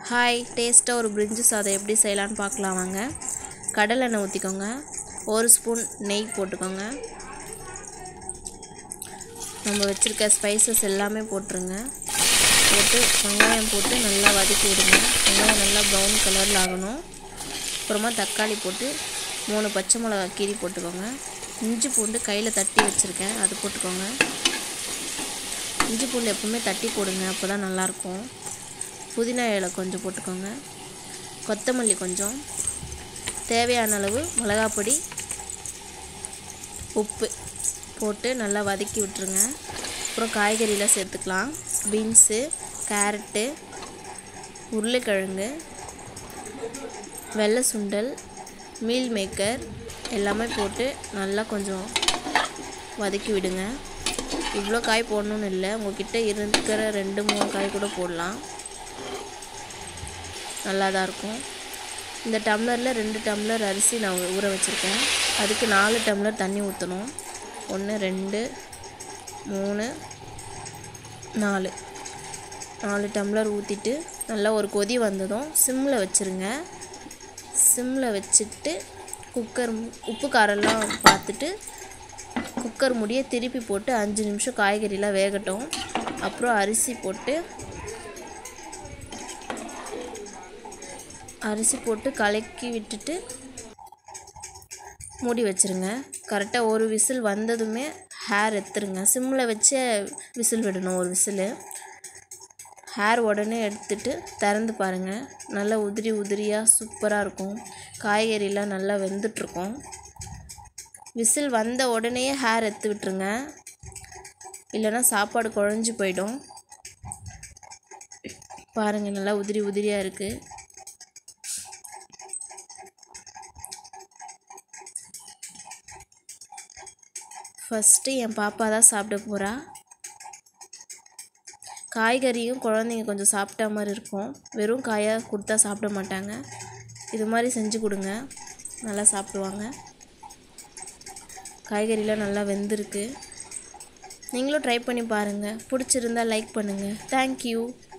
hi டேஸ்ட்டாக ஒரு பிரிஞ்சு சாதம் எப்படி செய்யலான்னு பார்க்கலாம் வாங்க கடலை எண்ணெய் ஊற்றிக்கோங்க ஒரு ஸ்பூன் நெய் போட்டுக்கோங்க நம்ம வச்சுருக்க ஸ்பைசஸ் எல்லாமே போட்டுருங்க போட்டு வெங்காயம் போட்டு நல்லா வதக்கி விடுங்க வெங்காயம் நல்லா ப்ரௌன் கலரில் ஆகணும் அப்புறமா தக்காளி போட்டு மூணு பச்சை மிளகா கீரி போட்டுக்கோங்க இஞ்சி பூண்டு கையில் தட்டி வச்சுருக்கேன் அது போட்டுக்கோங்க இஞ்சி பூண்டு எப்பவுமே தட்டி போடுங்க அப்போ தான் நல்லாயிருக்கும் புதினா இலை கொஞ்சம் போட்டுக்கோங்க கொத்தமல்லி கொஞ்சம் தேவையான அளவு மிளகாப்பொடி உப்பு போட்டு நல்லா வதக்கி விட்டுருங்க அப்புறம் காய்கறிலாம் சேர்த்துக்கலாம் பீன்ஸு கேரட்டு உருளைக்கிழங்கு வெள்ளை சுண்டல் மீல் மேக்கர் எல்லாமே போட்டு நல்லா கொஞ்சம் வதக்கி விடுங்க இவ்வளோ காய் போடணுன்னு இல்லை உங்ககிட்ட இருக்கிற ரெண்டு மூணு காய் கூட போடலாம் நல்லா தான் இருக்கும் இந்த டம்ளரில் ரெண்டு டம்ளர் அரிசி நான் ஊற வச்சுருக்கேன் அதுக்கு நாலு டம்ளர் தண்ணி ஊற்றணும் ஒன்று ரெண்டு மூணு நாலு நாலு டம்ளர் ஊற்றிட்டு நல்லா ஒரு கொதி வந்ததும் சிம்மில் வச்சுருங்க சிம்மில் வச்சுட்டு குக்கர் உப்பு காரெல்லாம் பார்த்துட்டு குக்கர் முடிய திருப்பி போட்டு அஞ்சு நிமிஷம் காய்கறிலாம் வேகட்டும் அப்புறம் அரிசி போட்டு அரிசி போட்டு கலக்கி விட்டுட்டு மூடி வச்சுருங்க கரெக்டாக ஒரு விசில் வந்ததுமே ஹேர் எடுத்துருங்க சிம்மில் வச்சே விசில் விடணும் ஒரு விசில் ஹேர் உடனே எடுத்துட்டு திறந்து பாருங்கள் நல்லா உதிரி உதிரியாக சூப்பராக இருக்கும் காய்கறிலாம் நல்லா வெந்துட்ருக்கும் விசில் வந்த உடனே ஹேர் எடுத்து விட்டுருங்க இல்லைன்னா சாப்பாடு குழஞ்சி போயிடும் பாருங்கள் நல்லா உதிரி உதிரியாக இருக்குது ஃபஸ்ட்டு என் பாப்பா தான் சாப்பிட போகிறா காய்கறியும் குழந்தைங்க கொஞ்சம் சாப்பிட்டா மாதிரி இருக்கும் வெறும் காயாக கொடுத்தா சாப்பிட மாட்டாங்க இது மாதிரி செஞ்சு கொடுங்க நல்லா சாப்பிடுவாங்க காய்கறிலாம் நல்லா வெந்திருக்கு நீங்களும் ட்ரை பண்ணி பாருங்கள் பிடிச்சிருந்தா லைக் பண்ணுங்கள் தேங்க்யூ